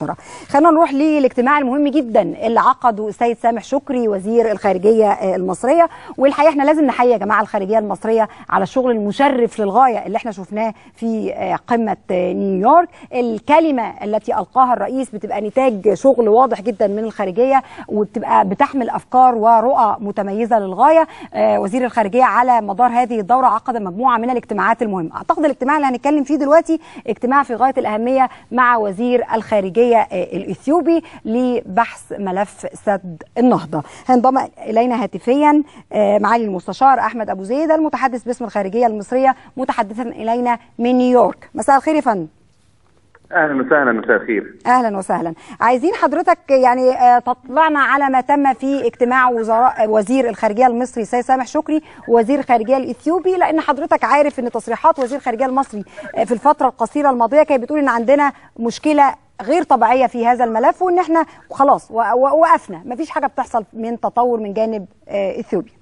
خلينا نروح للاجتماع المهم جدا اللي عقده السيد سامح شكري وزير الخارجيه المصريه والحقيقه احنا لازم نحيي يا جماعه الخارجيه المصريه على الشغل المشرف للغايه اللي احنا شفناه في قمه نيويورك الكلمه التي القاها الرئيس بتبقى نتاج شغل واضح جدا من الخارجيه وبتبقى بتحمل افكار ورؤى متميزه للغايه وزير الخارجيه على مدار هذه الدوره عقد مجموعه من الاجتماعات المهمه اعتقد الاجتماع اللي هنتكلم فيه دلوقتي اجتماع في غايه الاهميه مع وزير الخارجيه الاثيوبي لبحث ملف سد النهضه هينضم الينا هاتفيا معالي المستشار احمد ابو زيد المتحدث باسم الخارجيه المصريه متحدثا الينا من نيويورك مساء الخير يا فندم اهلا وسهلا مساء الخير اهلا وسهلا عايزين حضرتك يعني تطلعنا على ما تم في اجتماع وزراء وزير الخارجيه المصري سيد سامح شكري ووزير الخارجيه الاثيوبي لان حضرتك عارف ان تصريحات وزير الخارجيه المصري في الفتره القصيره الماضيه كانت بتقول ان عندنا مشكله غير طبيعيه في هذا الملف وان احنا خلاص وقفنا مفيش حاجه بتحصل من تطور من جانب اثيوبيا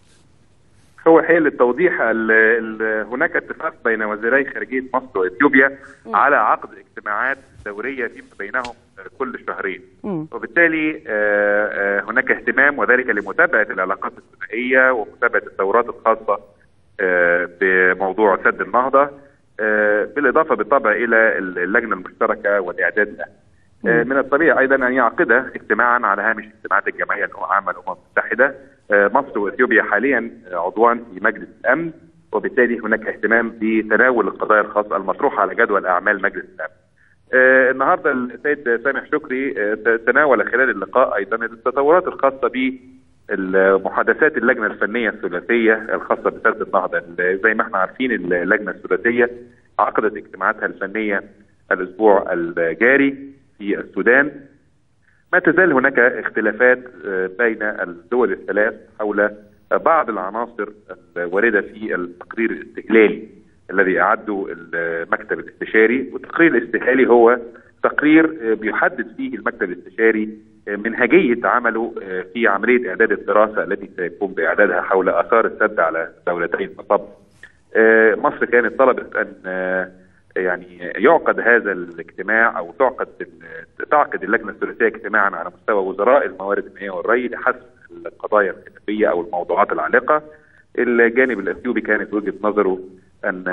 هو حقيقة للتوضيح ال ال هناك اتفاق بين وزيري خارجية مصر وإثيوبيا م. على عقد اجتماعات دورية فيما بينهم كل شهرين م. وبالتالي هناك اهتمام وذلك لمتابعة العلاقات الثنائية ومتابعة الثورات الخاصة بموضوع سد النهضة بالإضافة بالطبع إلى اللجنة المشتركة والإعداد لها من الطبيعي ايضا ان يعقد اجتماعا على هامش اجتماعات الجمعيه العامه للامم المتحده مصر واثيوبيا حاليا عضوان في مجلس الامن وبالتالي هناك اهتمام بتناول القضايا الخاصه المطروحه على جدول اعمال مجلس الامن. النهارده السيد سامح شكري تناول خلال اللقاء ايضا التطورات الخاصه بمحادثات اللجنه الفنيه الثلاثيه الخاصه بسد النهضه زي ما احنا عارفين اللجنه الثلاثيه عقدت اجتماعاتها الفنيه الاسبوع الجاري في السودان ما تزال هناك اختلافات بين الدول الثلاث حول بعض العناصر الوارده في التقرير الاستقلالي الذي اعده المكتب الاستشاري والتقرير الاستقلالي هو تقرير بيحدد فيه المكتب الاستشاري منهجيه عمله في عمليه اعداد الدراسه التي سيقوم باعدادها حول اثار السد على دولتي المصب. مصر كانت طلبت ان يعني يعقد هذا الاجتماع او تعقد تعقد اللجنه الثلاثيه اجتماعا على مستوى وزراء الموارد المائيه والري لحسم القضايا الخلافيه او الموضوعات العالقه. الجانب الاثيوبي كانت وجهه نظره ان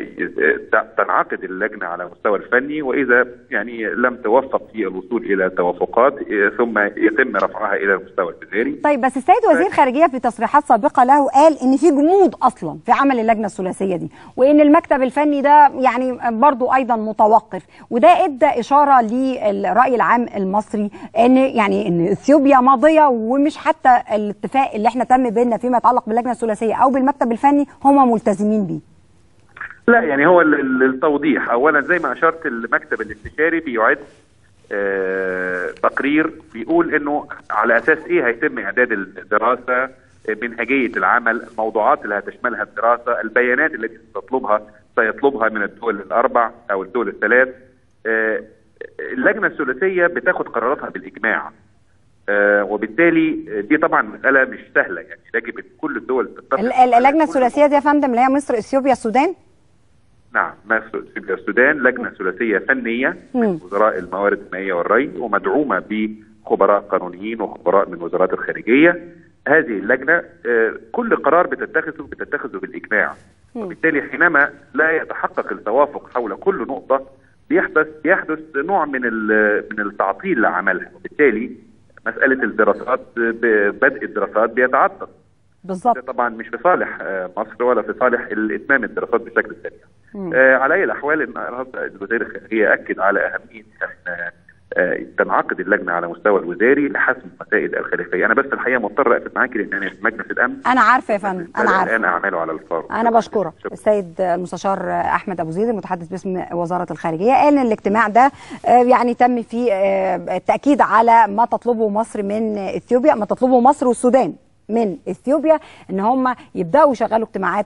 تنعقد اللجنه على المستوى الفني واذا يعني لم توفق في الوصول الى توافقات ثم يتم رفعها الى المستوى الوزاري. طيب بس السيد وزير خارجيه في تصريحات سابقه له قال ان في جمود اصلا في عمل اللجنه الثلاثيه دي وان المكتب الفني ده يعني برضه ايضا متوقف وده ادى اشاره للراي العام المصري ان يعني ان اثيوبيا ماضيه ومش حتى الاتفاق اللي احنا تم بيننا فيما يتعلق باللجنه الثلاثيه او بالمكتب الفني هم ملتزمين بيه. لا يعني هو التوضيح اولا زي ما اشرت المكتب الاستشاري بيعد آه تقرير بيقول انه على اساس ايه هيتم اعداد الدراسه منهجيه العمل الموضوعات اللي هتشملها الدراسه البيانات التي ستطلبها سيطلبها من الدول الاربع او الدول الثلاث آه اللجنه الثلاثيه بتاخد قراراتها بالاجماع آه وبالتالي دي طبعا مساله مش سهله يعني يجب ان كل الدول تتفق اللجنه الثلاثيه دي يا فندم اللي هي مصر اثيوبيا السودان نعم مصر السودان لجنه ثلاثيه فنيه من وزراء الموارد المائيه والري ومدعومه بخبراء قانونيين وخبراء من وزارات الخارجيه هذه اللجنه كل قرار بتتخذه بتتخذه بالاجماع وبالتالي حينما لا يتحقق التوافق حول كل نقطه بيحدث يحدث نوع من من التعطيل لعملها وبالتالي مساله الدراسات بدء الدراسات بيتعطل بالظبط طبعا مش في صالح مصر ولا في صالح اتمام الدراسات بشكل سريع آه على اي الاحوال الوزير الخارجيه اكد على اهميه ان آه تنعقد اللجنه على مستوى الوزاري لحسم مسائل الخلافيه، انا بس الحقيقه مضطر اقفل معاكي لان انا في مجلس الامن انا عارفه يا فندم انا عارفه الان اعماله على الفار انا بشكرك السيد المستشار احمد ابو زيد المتحدث باسم وزاره الخارجيه قال ان الاجتماع ده آه يعني تم فيه التاكيد على ما تطلبه مصر من اثيوبيا ما تطلبه مصر والسودان من اثيوبيا ان هم يبداوا يشغلوا اجتماعات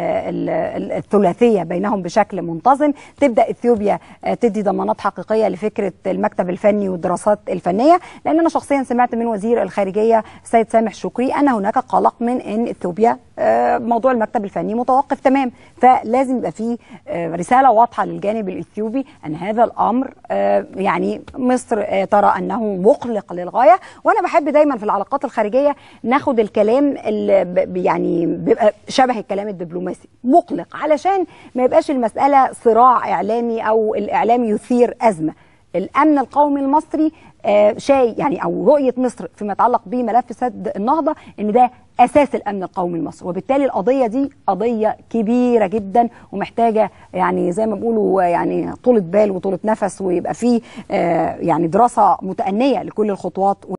الثلاثيه بينهم بشكل منتظم تبدا اثيوبيا تدي ضمانات حقيقيه لفكره المكتب الفني والدراسات الفنيه لان انا شخصيا سمعت من وزير الخارجيه السيد سامح شكري ان هناك قلق من ان اثيوبيا موضوع المكتب الفني متوقف تمام فلازم يبقى في رساله واضحه للجانب الاثيوبي ان هذا الامر يعني مصر ترى انه مقلق للغايه وانا بحب دايما في العلاقات الخارجيه ناخد الكلام اللي يعني بيبقى شبه الكلام الدبلوماسي مقلق علشان ما يبقاش المساله صراع اعلامي او الاعلام يثير ازمه الامن القومي المصري آه شاي يعني او رؤيه مصر فيما يتعلق بملف سد النهضه ان ده اساس الامن القومي المصري وبالتالي القضيه دي قضيه كبيره جدا ومحتاجه يعني زي ما بيقولوا يعني طولة بال وطولة نفس ويبقى فيه آه يعني دراسه متأنيه لكل الخطوات